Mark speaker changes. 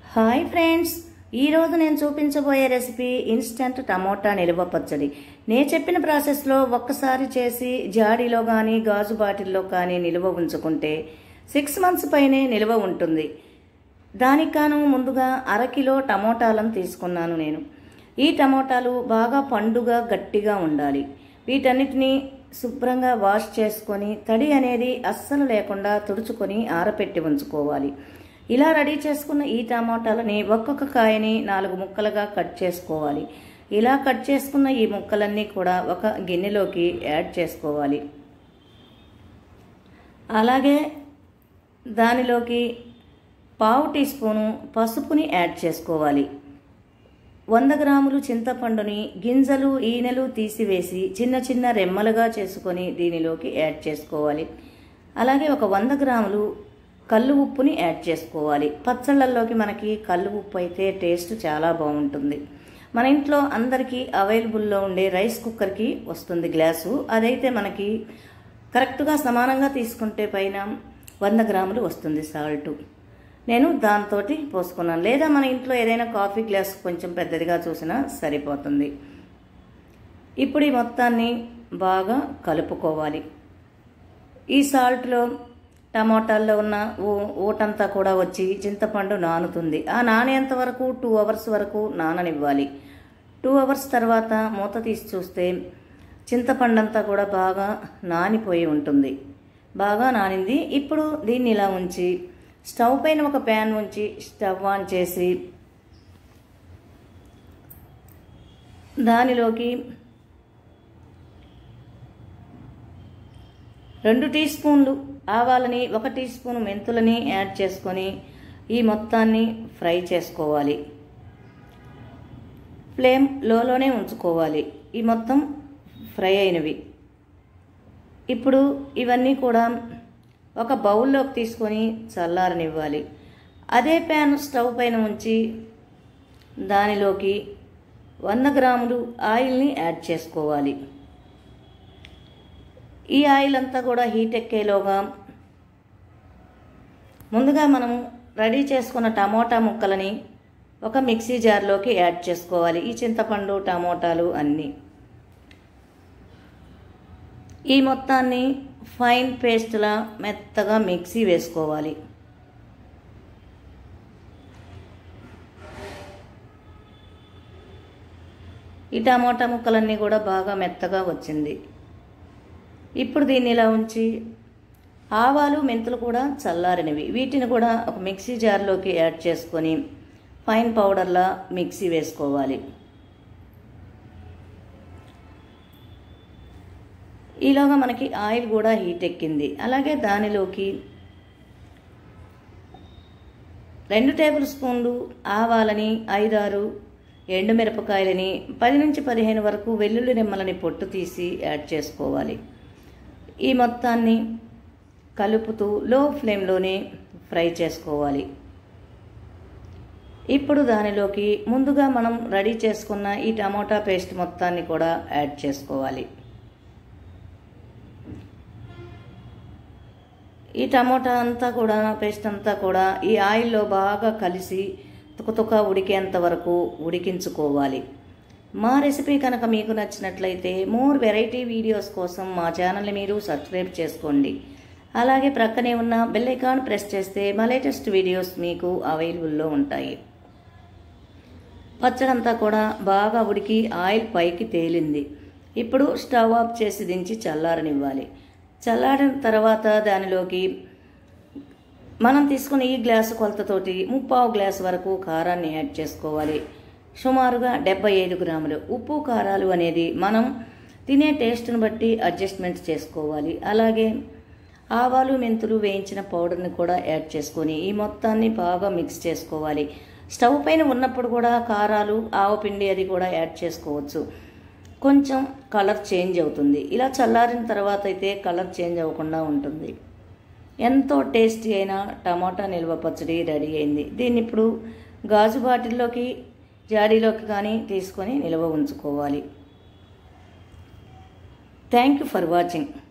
Speaker 1: hi friends ఈరోజు నేను చూపించబోయే రెసిపీ ఇన్స్టంట్ టమోటా నిల్వ పచ్చడి నేను చెప్పిన ప్రాసెస్లో ఒక్కసారి చేసి జాడీలో కానీ గాజు బాటిల్లో కానీ నిల్వ ఉంచుకుంటే సిక్స్ మంత్స్ పైనే నిల్వ ఉంటుంది దానికి గాను ముందుగా అరకిలో టమోటాలను తీసుకున్నాను నేను ఈ టమోటాలు బాగా పండుగ గట్టిగా ఉండాలి వీటన్నిటిని శుభ్రంగా వాష్ చేసుకొని తడి అనేది అస్సలు లేకుండా తుడుచుకొని ఆరపెట్టి ఉంచుకోవాలి ఇలా రెడీ చేసుకున్న ఈ టమాటాలని ఒక్కొక్క కాయని నాలుగు ముక్కలుగా కట్ చేసుకోవాలి ఇలా కట్ చేసుకున్న ఈ ముక్కలన్నీ కూడా ఒక గిన్నెలోకి యాడ్ చేసుకోవాలి అలాగే దానిలోకి పావు టీ స్పూను పసుపుని యాడ్ చేసుకోవాలి వంద గ్రాములు చింతపండుని గింజలు ఈనెలు తీసివేసి చిన్న చిన్న రెమ్మలుగా చేసుకొని దీనిలోకి యాడ్ చేసుకోవాలి అలాగే ఒక వంద గ్రాములు కల్లు ఉప్పుని యాడ్ చేసుకోవాలి పచ్చళ్ళల్లోకి మనకి కల్లు ఉప్పు అయితే టేస్ట్ చాలా బాగుంటుంది మన ఇంట్లో అందరికీ అవైలబుల్లో ఉండే రైస్ కుక్కర్కి వస్తుంది గ్లాసు అదైతే మనకి కరెక్ట్గా సమానంగా తీసుకుంటే పైన వంద గ్రాములు వస్తుంది సాల్ట్ నేను దాంతో పోసుకున్నాను లేదా మన ఇంట్లో ఏదైనా కాఫీ గ్లాస్ కొంచెం పెద్దదిగా చూసినా సరిపోతుంది ఇప్పుడు ఈ మొత్తాన్ని బాగా కలుపుకోవాలి ఈ సాల్ట్లో టమాటాల్లో ఉన్న ఊటంతా కూడా వచ్చి చింతపండు నానుతుంది ఆ నానేంత వరకు టూ అవర్స్ వరకు నాననివ్వాలి టూ అవర్స్ తర్వాత మూత తీసి చూస్తే చింతపండు అంతా కూడా బాగా నానిపోయి ఉంటుంది బాగా నానింది ఇప్పుడు దీన్ని ఇలా ఉంచి స్టవ్ పైన ఒక ప్యాన్ ఉంచి స్టవ్ ఆన్ చేసి దానిలోకి రెండు టీ స్పూన్లు ఆవాలని ఒక టీ స్పూన్ మెంతులని యాడ్ చేసుకొని ఈ మొత్తాన్ని ఫ్రై చేసుకోవాలి ఫ్లేమ్ లోలోనే ఉంచుకోవాలి ఈ మొత్తం ఫ్రై అయినవి ఇప్పుడు ఇవన్నీ కూడా ఒక బౌల్లోకి తీసుకొని చల్లారనివ్వాలి అదే ప్యాన్ స్టవ్ పైన ఉంచి దానిలోకి వంద గ్రాములు ఆయిల్ని యాడ్ చేసుకోవాలి ఈ ఆయిల్ అంతా కూడా హీట్ ఎక్కేలోగా ముందుగా మనం రెడీ చేసుకున్న టమోటా ముక్కలని ఒక మిక్సీ జార్లోకి యాడ్ చేసుకోవాలి ఈ చింతపండు టమోటాలు అన్నీ ఈ మొత్తాన్ని ఫైన్ పేస్ట్లా మెత్తగా మిక్సీ వేసుకోవాలి ఈ టమోటా ముక్కలన్నీ కూడా బాగా మెత్తగా వచ్చింది ఇప్పుడు దీన్ని ఇలా ఉంచి ఆవాలు మెంతులు కూడా చల్లారినవి వీటిని కూడా ఒక మిక్సీ జార్లోకి యాడ్ చేసుకొని ఫైన్ పౌడర్లా మిక్సీ వేసుకోవాలి ఈలోగా మనకి ఆయిల్ కూడా హీట్ ఎక్కింది అలాగే దానిలోకి రెండు టేబుల్ స్పూన్లు ఆవాలని ఐదారు ఎండుమిరపకాయలని పది నుంచి పదిహేను వరకు వెల్లుల్లి రెమ్మలని పొట్టు తీసి యాడ్ చేసుకోవాలి ఈ మొత్తాన్ని కలుపుతూ లో ఫ్లేమ్లోనే ఫ్రై చేసుకోవాలి ఇప్పుడు దానిలోకి ముందుగా మనం రెడీ చేసుకున్న ఈ టమోటా పేస్ట్ మొత్తాన్ని కూడా యాడ్ చేసుకోవాలి ఈ టమోటా అంతా కూడా పేస్ట్ అంతా కూడా ఈ ఆయిల్లో బాగా కలిసి తుకతుక ఉడికేంత వరకు ఉడికించుకోవాలి మా రెసిపీ కనుక మీకు నచ్చినట్లయితే మోర్ వెరైటీ వీడియోస్ కోసం మా ఛానల్ని మీరు సబ్స్క్రైబ్ చేసుకోండి అలాగే ప్రక్కనే ఉన్న బెల్ ఐకాన్ ప్రెస్ చేస్తే మా లేటెస్ట్ వీడియోస్ మీకు అవైలబుల్లో ఉంటాయి పచ్చడంతా కూడా బాగా ఉడికి ఆయిల్ పైకి తేలింది ఇప్పుడు స్టవ్ ఆఫ్ చేసి దించి చల్లారనివ్వాలి చల్లారిన తర్వాత దానిలోకి మనం తీసుకున్న ఈ గ్లాసు కొలతతోటి ముప్పావు గ్లాస్ వరకు కారాన్ని యాడ్ చేసుకోవాలి సుమారుగా డెబ్బై ఐదు గ్రాములు ఉప్పు కారాలు అనేది మనం తినే టేస్ట్ని బట్టి అడ్జస్ట్మెంట్ చేసుకోవాలి అలాగే ఆవాలు మెంతులు వేయించిన పౌడర్ని కూడా యాడ్ చేసుకొని ఈ మొత్తాన్ని బాగా మిక్స్ చేసుకోవాలి స్టవ్ పైన ఉన్నప్పుడు కూడా కారాలు ఆవపిండి అది కూడా యాడ్ చేసుకోవచ్చు కొంచెం కలర్ చేంజ్ అవుతుంది ఇలా చల్లారిన తర్వాత అయితే కలర్ చేంజ్ అవ్వకుండా ఉంటుంది ఎంతో టేస్టీ అయిన టమాటా నిల్వ పచ్చడి రెడీ అయింది దీన్ని ఇప్పుడు గాజు బాటిల్లోకి జాడీలోకి కానీ తీసుకొని నిల్వ ఉంచుకోవాలి థ్యాంక్ యూ ఫర్ వాచింగ్